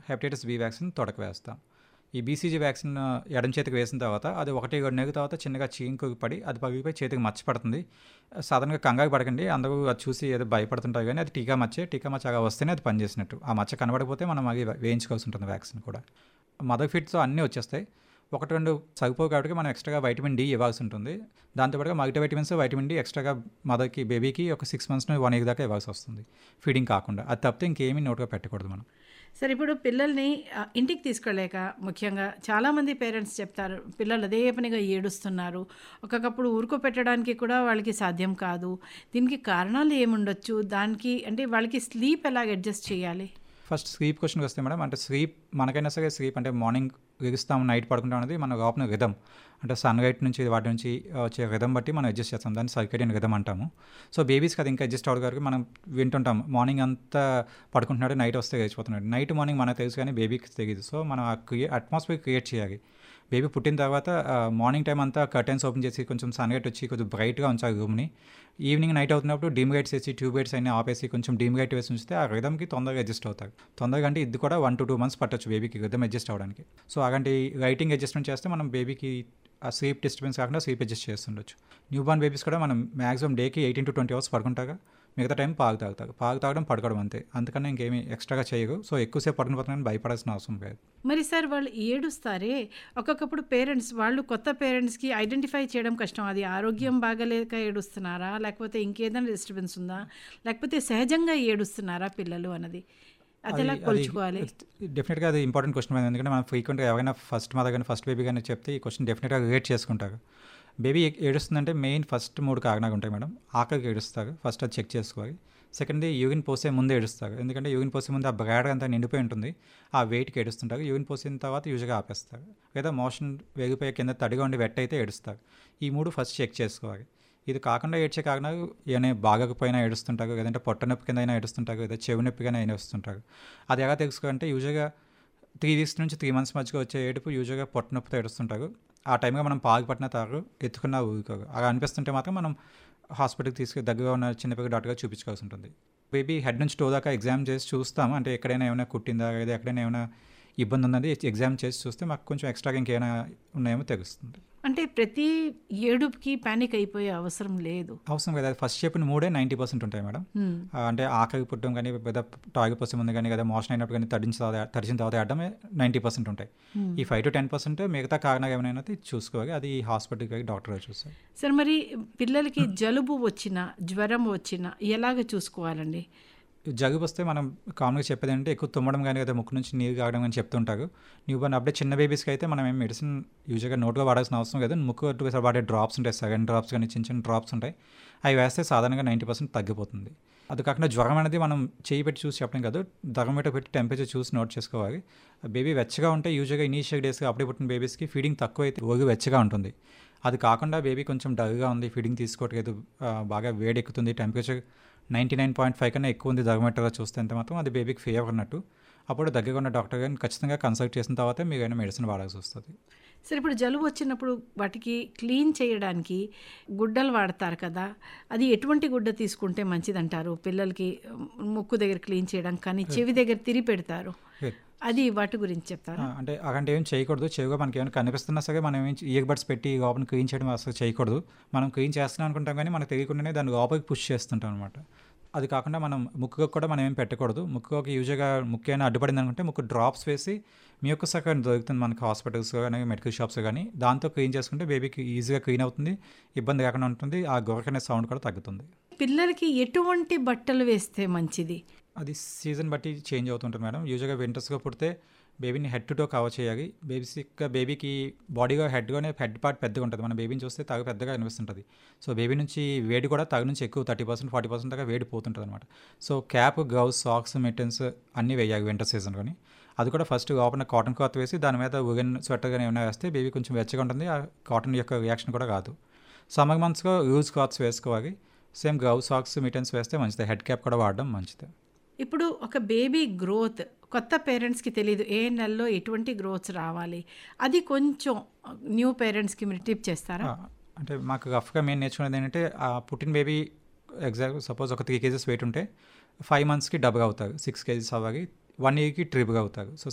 Hepatitis B vaccine తొడక వేస్తాం ఈ BCG vaccine ఎడం చేతికి వేసిన తర్వాత అది ఒకటి రెండు నెల తర్వాత చిన్నగా చీంకు పడి అది పగిలిపోయి చేతికి మచ్చ పడుతుంది సాధారణంగా కంగారు పడకండి అందరూ అది చూసి ఏదో భయపడుతుంటారు కానీ అది టీకా మచ్చే టీకా మచ్చ అలా వస్తేనే అది పనిచేసినట్టు ఆ మచ్చ కనబడకపోతే మనం అది వేయించుకోవాల్సి ఉంటుంది వ్యాక్సిన్ కూడా మదర్ ఫిట్స్ అన్నీ వచ్చేస్తాయి ఒకటి రెండు సరిపోవు కాబట్టి మనం ఎక్స్ట్రాగా వైటమిన్ డి ఇవ్వాల్సి ఉంటుంది దాంతోపాటుగా మల్టీ వైటమిన్స్ వైటమిన్ డి ఎక్స్ట్రాగా మదర్కి బేబీకి ఒక సిక్స్ మంత్స్ వన్ ఇయర్ దాకా ఇవ్వాల్సి వస్తుంది ఫీడింగ్ కాకుండా అది తప్పితే ఇంకేమీ నోట్గా పెట్టకూడదు మనం సరే ఇప్పుడు పిల్లల్ని ఆ, ఇంటికి తీసుకెళ్ళాక ముఖ్యంగా చాలామంది పేరెంట్స్ చెప్తారు పిల్లలు అదే పనిగా ఏడుస్తున్నారు ఒక్కొక్కప్పుడు ఊరుకోపెట్టడానికి కూడా వాళ్ళకి సాధ్యం కాదు దీనికి కారణాలు ఏముండొచ్చు దానికి అంటే వాళ్ళకి స్లీప్ ఎలాగ అడ్జస్ట్ చేయాలి ఫస్ట్ స్లీప్ క్వశ్చన్కి వస్తే మేడం అంటే స్లీప్ మనకైనా సరే స్లీప్ అంటే మార్నింగ్ లెగుస్తాం నైట్ పడుకుంటాం అనేది మన లోపల రిధం అంటే సన్ లైట్ నుంచి వాటి నుంచి వచ్చే రిధం బట్టి మనం అడ్జస్ట్ చేస్తాం దాన్ని సర్కేడియన్ రిధం అంటాము సో బేబీస్కి అది ఇంకా అడ్జస్ట్ అవ్వదు కాబట్టి మనం వింటుంటాం మార్నింగ్ అంతా పడుకుంటున్నాడు నైట్ వస్తే లేచిపోతున్నాడు నైట్ మార్నింగ్ మనకు తెలుసు కానీ బేబీకి తెలియదు సో మనం ఆ క్రియే అట్మాస్ఫియర్ క్రియేట్ చేయాలి బేబీ పుట్టిన తర్వాత మార్నింగ్ టైం అంతా కర్టెన్స్ ఓపెన్ చేసి కొంచెం సన్ లైట్ వచ్చి కొంచెం బ్రైట్గా ఉంచాలి రూమ్ని ఈవినింగ్ నైట్ అవుతున్నప్పుడు డీమ్ లైట్స్ వేసి ట్యూబ్ లైట్స్ అన్ని ఆపేసి కొంచెం డీమ్ లైట్ వేసి ఉంచితే ఆ రిధమ్కి తొందరగా అడ్జస్ట్ అవుతారు తొందరగా అంటే ఇది కూడా వన్ టు టూ మంత్స్ పట్టొచ్చు బేబీకి రిధమ్ అడ్జస్ట్ అవ్వడానికి సో అలాంటి లైటింగ్ అడ్జస్ట్మెంట్ చేస్తే మనం బేబీకి ఆ స్లీప్ డిస్టర్బెన్స్ కాకుండా స్లీప్ అడ్జస్ట్ చేస్తుండొచ్చు న్యూ బార్న్ బేబీస్ కూడా మనం మ్యాక్సిమం డేకి ఎయిటీన్ టు ట్వంటీ అవర్స్ పడుకుంటాగా మిగతా టైం పాలు తాగుతారు పాలు తాగడం పడుకోవడం అంతే అంతకన్నా ఇంకేమీ ఎక్స్ట్రాగా చేయరు సో ఎక్కువసేపు పడుకుని పోతున్నాను భయపడాల్సిన అవసరం లేదు మరి సార్ వాళ్ళు ఏడుస్తారే ఒక్కొక్కప్పుడు పేరెంట్స్ వాళ్ళు కొత్త పేరెంట్స్కి ఐడెంటిఫై చేయడం కష్టం అది ఆరోగ్యం బాగలేక ఏడుస్తున్నారా లేకపోతే ఇంకేదైనా డిస్టర్బెన్స్ ఉందా లేకపోతే సహజంగా ఏడుస్తున్నారా పిల్లలు అన్నది అది ఎలా కొలుచుకోవాలి డెఫినెట్గా అది ఇంపార్టెంట్ క్వశ్చన్ ఎందుకంటే మనం ఫ్రీక్వెంట్గా ఎవరైనా ఫస్ట్ మదర్ కానీ ఫస్ట్ బేబీ కానీ చెప్తే ఈ క్వశ్చన్ డెఫినెట్గా రిలేట్ చేసుకుంటారు బేబీ ఏడుస్తుందంటే మెయిన్ ఫస్ట్ మూడు కారణాలు ఉంటాయి మేడం ఆకలికి ఏడుస్తారు ఫస్ట్ అది చెక్ చేసుకోవాలి సెకండ్ది యూరిన్ పోసే ముందే ఏడుస్తారు ఎందుకంటే యూరిన్ పోసే ముందు ఆ బ్రాడ్ అంతా నిండిపోయి ఉంటుంది ఆ వెయిట్కి ఏడుస్తుంటారు యూరిన్ పోసిన తర్వాత యూజువల్గా ఆపేస్తారు లేదా మోషన్ వేగిపోయే కింద తడిగా ఉండి వెట్ అయితే ఏడుస్తారు ఈ మూడు ఫస్ట్ చెక్ చేసుకోవాలి ఇది కాకుండా ఏడ్చే కారణాలు ఏమైనా బాగకపోయినా ఏడుస్తుంటారు లేదంటే పొట్ట నొప్పి కింద అయినా ఏడుస్తుంటారు లేదా చెవి నొప్పిగానే అయినా వస్తుంటారు అది ఎలా తెలుసుకోవాలంటే యూజువల్గా త్రీ వీక్స్ నుంచి త్రీ మంత్స్ మధ్యగా వచ్చే ఏడుపు యూజువల్గా పొట్ట నొప్పితో ఏడుస్తుంటారు ఆ టైంగా మనం పాలు పట్టిన తారు ఎత్తుకున్న ఊరుకోరు అలా అనిపిస్తుంటే మాత్రం మనం హాస్పిటల్కి తీసుకు దగ్గరగా ఉన్న చిన్నపిల్లల డాక్టర్గా చూపించుకోవాల్సి ఉంటుంది బేబీ హెడ్ నుంచి టో దాకా ఎగ్జామ్ చేసి చూస్తాం అంటే ఎక్కడైనా ఏమైనా కుట్టిందా లేదా ఎక్కడైనా ఏమైనా ఇబ్బంది ఉందండి ఎగ్జామ్ చేసి చూస్తే మాకు కొంచెం ఎక్స్ట్రాగా ఇంకేమైనా ఉన్నాయేమో తెలుస్తుంది అంటే ప్రతి ఏడుపుకి పానిక్ అయిపోయే అవసరం లేదు అవసరం కదా ఫస్ట్ చెప్పిన మూడే నైంటీ పర్సెంట్ ఉంటాయి మేడం హ్మ్. ఆ, అంటే ఆకలి పుట్టడం కానీ పెద్ద టాయిలెట్ పోసే ముందు కానీ కదా మోషన్ అయినప్పుడు కానీ తడిచిన తర్వాత తడిచిన తర్వాత ఆడడమే నైంటీ పర్సెంట్ ఉంటాయి ఈ ఫైవ్ టు టెన్ పర్సెంట్ మిగతా కారణాలు ఏమైనా అయితే చూసుకోవాలి అది హాస్పిటల్కి వెళ్ళి డాక్టర్ చూస్తారు సరే మరి పిల్లలకి జలుబు వచ్చినా జ్వరం వచ్చినా ఎలాగ చూసుకోవాలండి జలుబు వస్తే మనం కామన్గా చెప్పేది అంటే ఎక్కువ తుమ్మడం కానీ లేదా ముక్కు నుంచి నీరు కాగడం కానీ చెప్తుంటారు న్యూ బర్న్ అప్పుడే చిన్న బేబీస్కి అయితే మనం ఏం మెడిసిన్ యూజువల్గా నోట్గా వాడాల్సిన అవసరం లేదు ముక్కు అటు వాడే డ్రాప్స్ ఉంటాయి సెకండ్ డ్రాప్స్ కానీ చిన్న చిన్న డ్రాప్స్ ఉంటాయి అవి వేస్తే సాధారణంగా నైంటీ పర్సెంట్ తగ్గిపోతుంది అది కాకుండా జ్వరం అనేది మనం చేయి పెట్టి చూసి చెప్పడం కాదు థర్మోమీటర్ పెట్టి టెంపరేచర్ చూసి నోట్ చేసుకోవాలి బేబీ వెచ్చగా ఉంటే యూజువల్గా ఇనీషియల్ డేస్గా అప్పుడే పుట్టిన బేబీస్కి ఫీడింగ్ తక్కువ అయితే ఓగి వెచ్చగా ఉంటుంది అది కాకుండా బేబీ కొంచెం డల్గా ఉంది ఫీడింగ్ తీసుకోవట్లేదు ఆ, బాగా వేడి ఎక్కుతుంది temperature ninety nine point five కన్నా ఎక్కువ ఉంది థర్మోమీటర్గా చూస్తే ఎంత మాత్రం అది బేబీకి ఫీవర్ ఉన్నట్టు అప్పుడు దగ్గరగా ఉన్న డాక్టర్ గారిని ఖచ్చితంగా కన్సల్ట్ చేసిన తర్వాత మీరు ఏమైనా మెడిసిన్ వాడాల్సి వస్తుంది సరే ఇప్పుడు జలుబు వచ్చినప్పుడు వాటికి క్లీన్ చేయడానికి గుడ్డలు వాడతారు కదా అది ఎటువంటి గుడ్డ తీసుకుంటే మంచిదంటారు పిల్లలకి ఉమ్, ముక్కు దగ్గర క్లీన్ చేయడం కానీ చెవి దగ్గర తిరి పెడతారు అది వాటి గురించి చెప్తారా ఆ, అంటే అలాంటి ఏం చేయకూడదు చెవిగా మనకి ఏమైనా కనిపిస్తున్నా సరే మనం ఏం ఇయర్ బడ్స్ పెట్టి లోపల క్లీన్ చేయడం అసలు చేయకూడదు మనం క్లీన్ చేస్తున్నాం అనుకుంటాం కానీ మనకు తెలియకుండానే దాన్ని లోపలికి పుష్ చేస్తుంటాం అనమాట అది కాకుండా మనం ముక్కుకు కూడా మనం ఏం పెట్టకూడదు ముక్కుకి యూజువల్గా ముక్కు అయినా అడ్డుపడింది అనుకుంటే ముక్కు డ్రాప్స్ వేసి మీ యొక్క సగం దొరుకుతుంది మనకి హాస్పిటల్స్ కానీ మెడికల్ షాప్స్ కానీ దాంతో క్లీన్ చేసుకుంటే బేబీకి ఈజీగా క్లీన్ అవుతుంది ఇబ్బంది కాకుండా ఉంటుంది ఆ గొరకనే సౌండ్ కూడా తగ్గుతుంది పిల్లలకి ఎటువంటి బట్టలు వేస్తే మంచిది అది సీజన్ బట్టి చేంజ్ అవుతుంటుంది మేడం యూజువల్గా వింటర్స్గా పుడితే బేబీని హెడ్ టు టో కవర్ చేయాలి బేబీస్గా బేబీకి బాడీగా హెడ్గానే హెడ్ పార్ట్ పెద్దగా ఉంటుంది మన బేబీని చూస్తే తగ పెద్దగా అనిపిస్తుంటుంది సో బేబీ నుంచి వేడి కూడా తగ నుంచి ఎక్కువ థర్టీ పర్సెంట్ ఫార్టీ పర్సెంట్ దాకా వేడి పోతుంటుంది అనమాట so cap gloves socks mittens అన్నీ వేయాలి వింటర్ సీజన్లోని అది కూడా ఫస్ట్ లోపల కాటన్ క్లాత్ వేసి దాని మీద ఉగన్ స్వెటర్ కానీ ఏమైనా వేస్తే బేబీ కొంచెం వెచ్చగా ఉంటుంది ఆ కాటన్ యొక్క రియాక్షన్ కూడా కాదు సమ్మర్ మంత్స్గా లూజ్ క్లాత్స్ వేసుకోవాలి సేమ్ గ్లౌస్ సాక్స్ మిటన్స్ వేస్తే మంచిది హెడ్ క్యాప్ కూడా వాడడం మంచిది ఇప్పుడు ఒక బేబీ గ్రోత్ కొత్త పేరెంట్స్కి తెలియదు ఏ నెలలో ఎటువంటి గ్రోత్స్ రావాలి అది కొంచెం న్యూ పేరెంట్స్కి మీరు టిప్ చేస్తారా ఆ, అంటే మాకు రఫ్గా మేము నేర్చుకునేది ఏంటంటే ఆ పుట్టిన బేబీ ఎగ్జాక్ట్ సపోజ్ ఒక త్రీ కేజెస్ వెయిట్ ఉంటే ఫైవ్ మంత్స్కి డబ్బుగా అవుతారు సిక్స్ కేజీస్ అవ్వాలి వన్ ఇయర్కి ట్రిప్గా అవుతారు సో